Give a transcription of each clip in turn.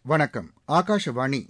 வணக்கம் ஆகாஷவாணி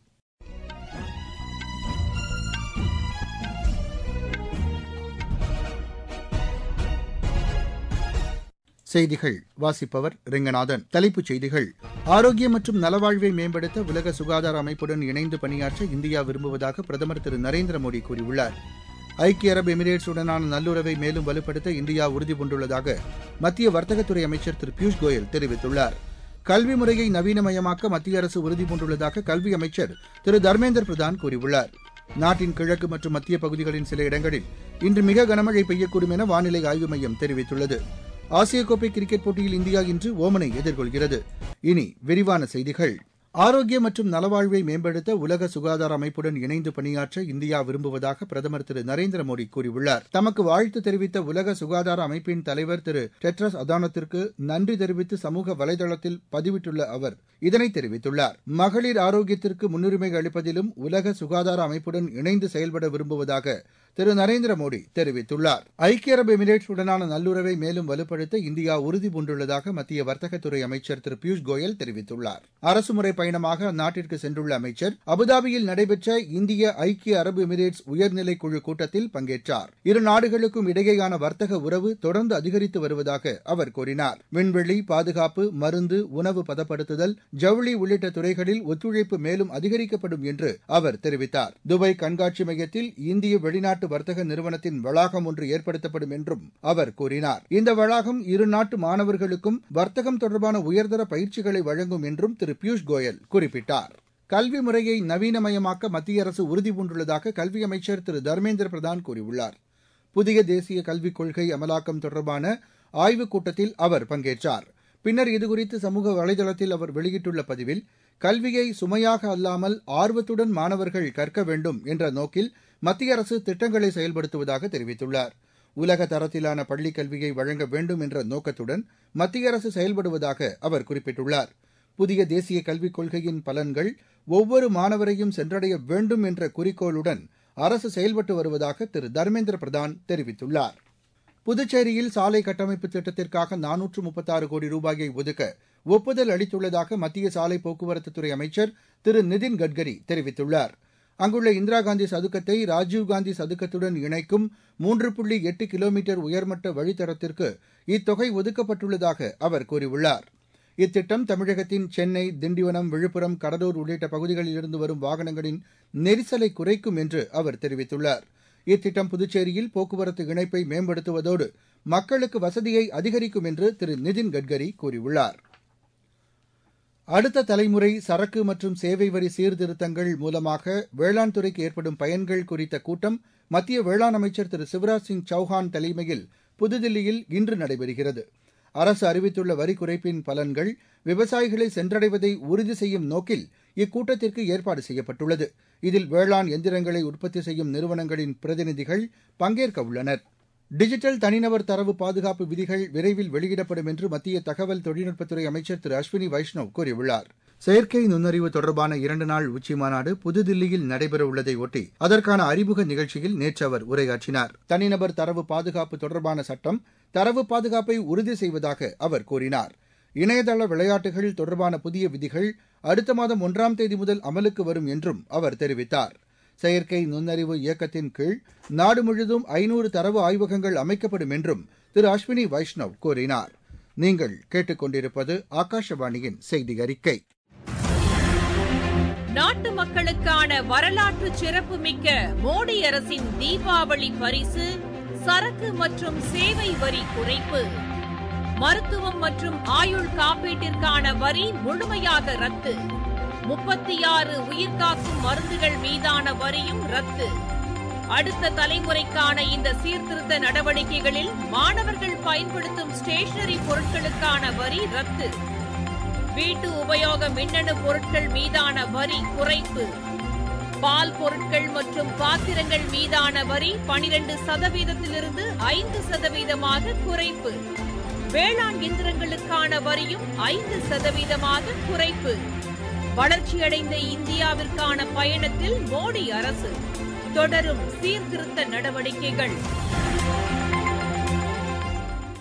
செய்திகள் வாசிப்பவர் ரெங்கநாதன் தலைப்புச் செய்திகள் ஆரோக்கியம் மற்றும் நலவாழ்வை மேம்படுத்த உலக சுகாதார அமைப்புடன் இணைந்து பணியாற்ற இந்தியா விரும்புவதாக பிரதமர் திரு நரேந்திர மோடி கூறியுள்ளார் ஐக்கிய அரபு எமிரேட்ஸுடனான நல்லுறவை மேலும் வலுப்படுத்த இந்தியா உறுதிபூண்டுள்ளதாக மத்திய வர்த்தகத்துறை அமைச்சர் திரு பியூஷ் கோயல் தெரிவித்துள்ளார் கல்வி முறையை நவீனமயமாக்க மத்திய அரசு உறுதிபூண்டுள்ளதாக கல்வி அமைச்சர் திரு தர்மேந்திர பிரதான் கூறியுள்ளார் நாட்டின் கிழக்கு மற்றும் மத்திய பகுதிகளின் சில இடங்களில் இன்று மிக கனமழை பெய்யக்கூடும் என வானிலை ஆய்வு மையம் தெரிவித்துள்ளது ஆசிய கோப்பை கிரிக்கெட் போட்டியில் இந்தியா இன்று ஓமனை எதிர்கொள்கிறது இனி விரிவான செய்திகள் ஆரோக்கியம் மற்றும் நலவாழ்வை மேம்படுத்த உலக சுகாதார அமைப்புடன் இணைந்து பணியாற்ற இந்தியா விரும்புவதாக பிரதமர் திரு நரேந்திர மோடி கூறியுள்ளார் தமக்கு வாழ்த்து தெரிவித்த உலக சுகாதார அமைப்பின் தலைவர் திரு டெட்ரஸ் அதானத்திற்கு நன்றி தெரிவித்து சமூக வலைதளத்தில் பதிவிட்டுள்ள அவர் இதனை தெரிவித்துள்ளார் மகளிர் ஆரோக்கியத்திற்கு முன்னுரிமை அளிப்பதிலும் உலக சுகாதார அமைப்புடன் இணைந்து செயல்பட விரும்புவதாக திரு நரேந்திர மோடி தெரிவித்துள்ளார் ஐக்கிய அரபு எமிரேட்ஸுடனான நல்லுறவை மேலும் வலுப்படுத்த இந்தியா உறுதிபூண்டுள்ளதாக மத்திய வர்த்தகத்துறை அமைச்சர் திரு பியூஷ் கோயல் தெரிவித்துள்ளார் அரசுமுறை பயணமாக அந்நாட்டிற்கு சென்றுள்ள அமைச்சர் அபுதாபியில் நடைபெற்ற இந்திய ஐக்கிய அரபு எமிரேட்ஸ் உயர்நிலை குழு கூட்டத்தில் பங்கேற்றார் இரு நாடுகளுக்கும் இடையேயான வர்த்தக உறவு தொடர்ந்து அதிகரித்து வருவதாக அவர் கூறினார் விண்வெளி பாதுகாப்பு மருந்து உணவு பதப்படுத்துதல் ஜவுளி உள்ளிட்ட துறைகளில் ஒத்துழைப்பு மேலும் அதிகரிக்கப்படும் என்று அவர் தெரிவித்தார் துபாய் கண்காட்சி மையத்தில் இந்திய வெளிநாட்டு வர்த்தக நிறுவனத்தின் வளாகம் ஒன்று ஏற்படுத்தப்படும் என்றும் அவர் கூறினார் இந்த வளாகம் இரு நாட்டு மாணவர்களுக்கும் வர்த்தகம் தொடர்பான உயர்தர பயிற்சிகளை வழங்கும் என்றும் திரு பியூஷ் கோயல் குறிப்பிட்டார் கல்வி முறையை நவீனமயமாக்க மத்திய அரசு உறுதிபூண்டுள்ளதாக கல்வி அமைச்சர் திரு தர்மேந்திர பிரதான் கூறியுள்ளார் புதிய தேசிய கல்விக் கொள்கை அமலாக்கம் தொடர்பான ஆய்வுக் கூட்டத்தில் அவர் பங்கேற்றார் பின்னர் இதுகுறித்து சமூக வலைதளத்தில் அவர் வெளியிட்டுள்ள பதிவில் கல்வியை சுமையாக அல்லாமல் ஆர்வத்துடன் மாணவர்கள் கற்க வேண்டும் என்ற நோக்கில் மத்திய அரசு திட்டங்களை செயல்படுத்துவதாக தெரிவித்துள்ளார் உலக தரத்திலான பள்ளிக் கல்வியை வழங்க வேண்டும் என்ற நோக்கத்துடன் மத்திய அரசு செயல்படுவதாக அவர் குறிப்பிட்டுள்ளார் புதிய தேசிய கல்விக் கொள்கையின் பலன்கள் ஒவ்வொரு மாணவரையும் சென்றடைய வேண்டும் என்ற குறிக்கோளுடன் அரசு செயல்பட்டு வருவதாக திரு தர்மேந்திர பிரதான் தெரிவித்துள்ளார் புதுச்சேரியில் சாலை கட்டமைப்பு திட்டத்திற்காக நானூற்று முப்பத்தாறு கோடி ரூபாயை ஒதுக்க ஒப்புதல் அளித்துள்ளதாக மத்திய சாலை போக்குவரத்துத்துறை அமைச்சர் திரு நிதின் கட்கரி தெரிவித்துள்ளார் அங்குள்ள இந்திரா காந்தி சதுக்கத்தை ராஜீவ்காந்தி சதுக்கத்துடன் இணைக்கும் மூன்று புள்ளி எட்டு கிலோமீட்டர் உயர்மட்ட வழித்தடத்திற்கு இத்தொகை ஒதுக்கப்பட்டுள்ளதாக அவர் கூறியுள்ளார் இத்திட்டம் தமிழகத்தின் சென்னை திண்டிவனம் விழுப்புரம் கடலூர் உள்ளிட்ட பகுதிகளிலிருந்து வரும் வாகனங்களின் நெரிசலை குறைக்கும் என்று அவர் தெரிவித்துள்ளார் இத்திட்டம் புதுச்சேரியில் போக்குவரத்து இணைப்பை மேம்படுத்துவதோடு மக்களுக்கு வசதியை அதிகரிக்கும் என்று திரு நிதின் கட்கரி கூறியுள்ளார் அடுத்த தலைமுறை சரக்கு மற்றும் சேவை வரி சீர்திருத்தங்கள் மூலமாக வேளாண் துறைக்கு ஏற்படும் பயன்கள் குறித்த கூட்டம் மத்திய வேளாண் அமைச்சர் திரு சிவராஜ் சிங் சௌஹான் தலைமையில் புதுதில்லியில் இன்று நடைபெறுகிறது அரசு அறிவித்துள்ள வரி குறைப்பின் பலன்கள் விவசாயிகளை சென்றடைவதை உறுதி செய்யும் நோக்கில் இக்கூட்டத்திற்கு ஏற்பாடு செய்யப்பட்டுள்ளது இதில் வேளாண் எந்திரங்களை உற்பத்தி செய்யும் நிறுவனங்களின் பிரதிநிதிகள் பங்கேற்க உள்ளனர் டிஜிட்டல் தனிநபர் தரவு பாதுகாப்பு விதிகள் விரைவில் வெளியிடப்படும் என்று மத்திய தகவல் தொழில்நுட்பத்துறை அமைச்சர் திரு அஸ்வினி வைஷ்ணவ் கூறியுள்ளார் செயற்கை நுண்ணறிவு தொடர்பான இரண்டு நாள் உச்சிமாநாடு புதுதில்லியில் நடைபெறவுள்ளதை ஒட்டி அதற்கான அறிமுக நிகழ்ச்சியில் நேற்று அவர் உரையாற்றினார் தனிநபர் தரவு பாதுகாப்பு தொடர்பான சட்டம் தரவு பாதுகாப்பை உறுதி செய்வதாக அவர் கூறினார் இணையதள விளையாட்டுகள் தொடர்பான புதிய விதிகள் அடுத்த மாதம் ஒன்றாம் தேதி முதல் அமலுக்கு வரும் என்றும் அவர் தெரிவித்தார் செயற்கை நுண்ணறிவு இயக்கத்தின் கீழ் நாடு முழுவதும் ஐநூறு தரவு ஆய்வகங்கள் அமைக்கப்படும் என்றும் திரு அஸ்வினி வைஷ்ணவ் கூறினார் நீங்கள் கேட்டுக்கொண்டிருப்பது ஆகாஷவாணியின் செய்தி அறிக்கை நாட்டு மக்களுக்கான வரலாற்று சிறப்புமிக்க மோடி அரசின் தீபாவளி பரிசு சரக்கு மற்றும் சேவை வரி குறைப்பு மருத்துவம் மற்றும் ஆயுள் காப்பீட்டிற்கான வரி முழுமையாக ரத்து முப்பத்தி ஆறு உயிர்காக்கும் மருந்துகள் மீதான வரியும் ரத்து அடுத்த தலைமுறைக்கான இந்த சீர்திருத்த நடவடிக்கைகளில் மாணவர்கள் பயன்படுத்தும் ஸ்டேஷனரி பொருட்களுக்கான வரி ரத்து வீட்டு உபயோக மின்னணு பொருட்கள் மீதான வரி குறைப்பு பால் பொருட்கள் மற்றும் பாத்திரங்கள் மீதான வரி பனிரெண்டு சதவீதத்திலிருந்து ஐந்து சதவீதமாக குறைப்பு வேளாண் இயந்திரங்களுக்கான வரியும் ஐந்து சதவீதமாக குறைப்பு வளர்ச்சியடைந்த இந்தியாவிற்கான பயணத்தில் மோடி அரசு தொடரும் சீர்திருத்த நடவடிக்கைகள்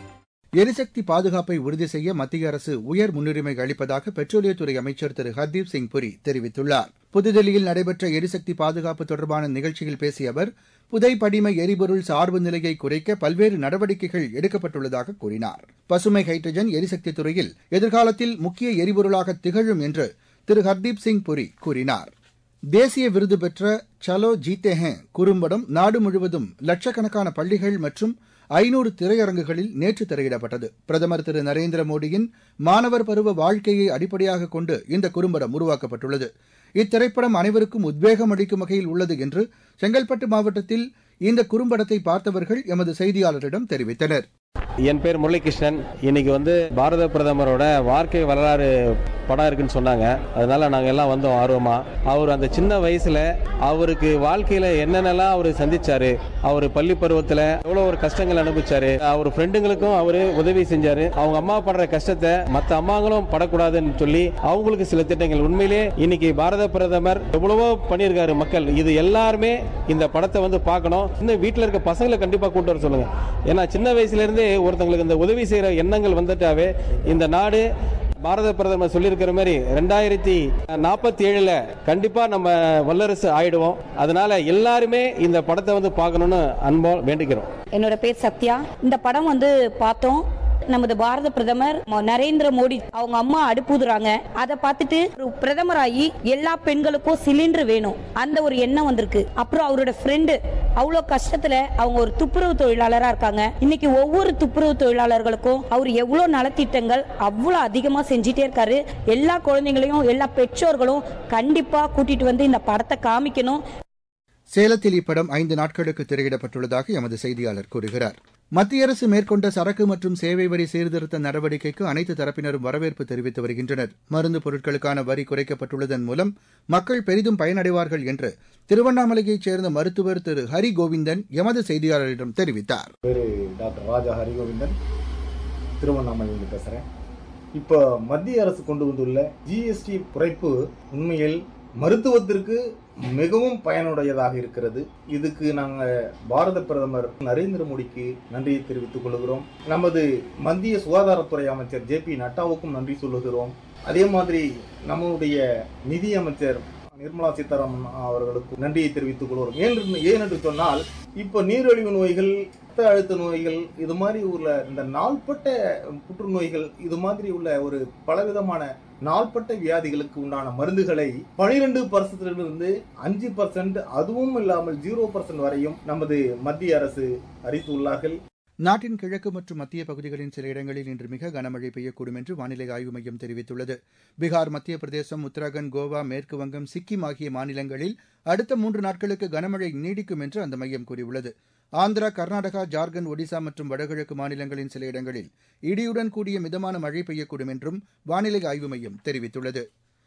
எரிசக்தி பாதுகாப்பை உறுதி செய்ய மத்திய அரசு உயர் முன்னுரிமை அளிப்பதாக பெட்ரோலியத்துறை அமைச்சர் திரு ஹர்தீப் சிங் புரி தெரிவித்துள்ளார் புதுதில்லியில் நடைபெற்ற எரிசக்தி பாதுகாப்பு தொடர்பான நிகழ்ச்சியில் பேசிய அவர் புதை படிம எரிபொருள் சார்பு நிலையை குறைக்க பல்வேறு நடவடிக்கைகள் எடுக்கப்பட்டுள்ளதாக கூறினார் பசுமை ஹைட்ரஜன் எரிசக்தி துறையில் எதிர்காலத்தில் முக்கிய எரிபொருளாக திகழும் என்று திரு ஹர்தீப் சிங் புரி கூறினார் தேசிய விருது பெற்ற சலோ ஜீத்தே ஹே குறும்படம் நாடு முழுவதும் லட்சக்கணக்கான பள்ளிகள் மற்றும் ஐநூறு திரையரங்குகளில் நேற்று திரையிடப்பட்டது பிரதமர் திரு நரேந்திர மோடியின் மாணவர் பருவ வாழ்க்கையை அடிப்படையாக கொண்டு இந்த குறும்படம் உருவாக்கப்பட்டுள்ளது இத்திரைப்படம் அனைவருக்கும் உத்வேகம் அளிக்கும் வகையில் உள்ளது என்று செங்கல்பட்டு மாவட்டத்தில் இந்த குறும்படத்தை பார்த்தவர்கள் எமது செய்தியாளரிடம் தெரிவித்தனர் என் பேர் முரளிகிருஷ்ணன் இன்னைக்கு வந்து பாரத பிரதமரோட வாழ்க்கை வரலாறு படம் இருக்குன்னு சொன்னாங்க அதனால நாங்கள் எல்லாம் வந்தோம் ஆர்வமா அவர் அந்த சின்ன வயசுல அவருக்கு வாழ்க்கையில என்னென்னலாம் அவர் சந்திச்சாரு அவர் பள்ளி பருவத்தில் எவ்வளோ ஒரு கஷ்டங்கள் அனுபவிச்சாரு அவர் ஃப்ரெண்டுங்களுக்கும் அவர் உதவி செஞ்சாரு அவங்க அம்மா படுற கஷ்டத்தை மற்ற அம்மாங்களும் படக்கூடாதுன்னு சொல்லி அவங்களுக்கு சில திட்டங்கள் உண்மையிலே இன்னைக்கு பாரத பிரதமர் எவ்வளவோ பண்ணியிருக்காரு மக்கள் இது எல்லாருமே இந்த படத்தை வந்து பார்க்கணும் இன்னும் வீட்டில் இருக்க பசங்களை கண்டிப்பாக கூட்டு வர சொல்லுங்க ஏன்னா சின்ன வயசுல இருந்தே ஒருத்தங்களுக்கு இந்த உதவி செய்யற எண்ணங்கள் வந்துட்டாவே இந்த நாடு பாரத பிரதமர் சொல்லியிருக்கிற மாதிரி ரெண்டாயிரத்தி நாற்பத்தி ஏழுல கண்டிப்பா நம்ம வல்லரசு ஆயிடுவோம் அதனால எல்லாருமே இந்த படத்தை வந்து பார்க்கணும்னு அன்போ வேண்டிக்கிறோம் என்னோட பேர் சத்யா இந்த படம் வந்து பார்த்தோம் நமது பாரத பிரதமர் ம- நரேந்திர மோடி அவங்க அம்மா அடுப்புதுறாங்க அதை பார்த்துட்டு ஒரு பிரதமராகி எல்லா பெண்களுக்கும் சிலிண்டர் வேணும் அந்த ஒரு எண்ணம் வந்திருக்கு அப்புறம் அவரோட ஃப்ரெண்டு அவ்வளோ கஷ்டத்துல அவங்க ஒரு துப்புரவு தொழிலாளரா இருக்காங்க இன்னைக்கு ஒவ்வொரு துப்புரவு தொழிலாளர்களுக்கும் அவர் எவ்வளவு நலத்திட்டங்கள் அவ்வளவு அதிகமா செஞ்சிட்டே இருக்காரு எல்லா குழந்தைங்களையும் எல்லா பெற்றோர்களும் கண்டிப்பா கூட்டிட்டு வந்து இந்த படத்தை காமிக்கணும் சேலத்தில் இப்படம் ஐந்து நாட்களுக்கு திரையிடப்பட்டுள்ளதாக எமது செய்தியாளர் கூறுகிறார் மத்திய அரசு மேற்கொண்ட சரக்கு மற்றும் சேவை வரி சீர்திருத்த நடவடிக்கைக்கு அனைத்து தரப்பினரும் வரவேற்பு தெரிவித்து வருகின்றனர் மருந்து பொருட்களுக்கான வரி குறைக்கப்பட்டுள்ளதன் மூலம் மக்கள் பெரிதும் பயனடைவார்கள் என்று திருவண்ணாமலையைச் சேர்ந்த மருத்துவர் திரு ஹரி கோவிந்தன் எமது செய்தியாளரிடம் தெரிவித்தார் பேர் டாக்டர் ராஜா ஹரிகோவிந்தன் திருவண்ணாமலையிலிருந்து பேசுகிறேன் இப்போ மத்திய அரசு கொண்டு வந்துள்ள ஜிஎஸ்டி குறைப்பு உண்மையில் மருத்துவத்திற்கு மிகவும் பயனுடையதாக இருக்கிறது இதுக்கு நாங்கள் பாரத பிரதமர் நரேந்திர மோடிக்கு நன்றியை தெரிவித்துக் கொள்கிறோம் நமது மத்திய சுகாதாரத்துறை அமைச்சர் ஜே பி நட்டாவுக்கும் நன்றி சொல்லுகிறோம் அதே மாதிரி நம்முடைய நிதி அமைச்சர் நிர்மலா சீதாராமன் அவர்களுக்கு நன்றியை தெரிவித்துக் கொள்கிறோம் ஏன் ஏன் என்று சொன்னால் இப்போ நீரிழிவு நோய்கள் ரத்த அழுத்த நோய்கள் இது மாதிரி உள்ள இந்த நாள்பட்ட புற்றுநோய்கள் இது மாதிரி உள்ள ஒரு பலவிதமான நாள்பட்ட வியாதிகளுக்கு உண்டான மருந்துகளை பனிரெண்டு பர்சன்டிலிருந்து அஞ்சு பர்சன்ட் அதுவும் இல்லாமல் ஜீரோ பர்சன்ட் வரையும் நமது மத்திய அரசு அறிவித்துள்ளார்கள் நாட்டின் கிழக்கு மற்றும் மத்திய பகுதிகளின் சில இடங்களில் இன்று மிக கனமழை பெய்யக்கூடும் என்று வானிலை ஆய்வு மையம் தெரிவித்துள்ளது பீகார் மத்திய பிரதேசம் உத்தராகண்ட் கோவா மேற்கு வங்கம் சிக்கிம் ஆகிய மாநிலங்களில் அடுத்த மூன்று நாட்களுக்கு கனமழை நீடிக்கும் என்று அந்த மையம் கூறியுள்ளது ஆந்திரா கர்நாடகா ஜார்க்கண்ட் ஒடிசா மற்றும் வடகிழக்கு மாநிலங்களின் சில இடங்களில் இடியுடன் கூடிய மிதமான மழை பெய்யக்கூடும் என்றும் வானிலை ஆய்வு மையம் தெரிவித்துள்ளது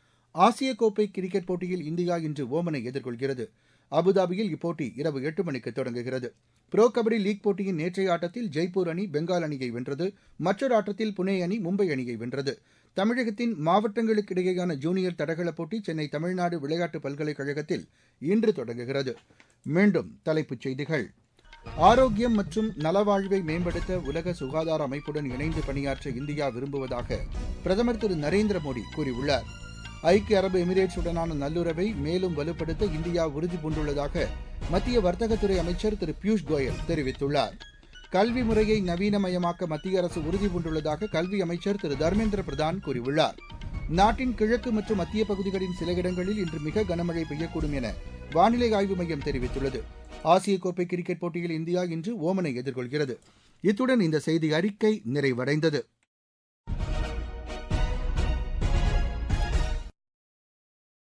ஆசிய கோப்பை கிரிக்கெட் போட்டியில் இந்தியா இன்று ஓமனை எதிர்கொள்கிறது அபுதாபியில் இப்போட்டி இரவு எட்டு மணிக்கு தொடங்குகிறது ப்ரோ கபடி லீக் போட்டியின் நேற்றைய ஆட்டத்தில் ஜெய்ப்பூர் அணி பெங்கால் அணியை வென்றது மற்றொரு ஆட்டத்தில் புனே அணி மும்பை அணியை வென்றது தமிழகத்தின் மாவட்டங்களுக்கிடையேயான ஜூனியர் தடகள போட்டி சென்னை தமிழ்நாடு விளையாட்டு பல்கலைக்கழகத்தில் இன்று தொடங்குகிறது மீண்டும் தலைப்புச் செய்திகள் ஆரோக்கியம் மற்றும் நலவாழ்வை மேம்படுத்த உலக சுகாதார அமைப்புடன் இணைந்து பணியாற்ற இந்தியா விரும்புவதாக பிரதமர் திரு நரேந்திர மோடி கூறியுள்ளார் ஐக்கிய அரபு எமிரேட்ஸுடனான நல்லுறவை மேலும் வலுப்படுத்த இந்தியா உறுதி பூண்டுள்ளதாக மத்திய வர்த்தகத்துறை அமைச்சர் திரு பியூஷ் கோயல் தெரிவித்துள்ளார் கல்வி முறையை நவீனமயமாக்க மத்திய அரசு உறுதி பூண்டுள்ளதாக கல்வி அமைச்சர் திரு தர்மேந்திர பிரதான் கூறியுள்ளார் நாட்டின் கிழக்கு மற்றும் மத்திய பகுதிகளின் சில இடங்களில் இன்று மிக கனமழை பெய்யக்கூடும் என வானிலை ஆய்வு மையம் தெரிவித்துள்ளது ஆசிய கோப்பை கிரிக்கெட் போட்டியில் இந்தியா இன்று ஓமனை எதிர்கொள்கிறது இத்துடன் இந்த செய்தி அறிக்கை நிறைவடைந்தது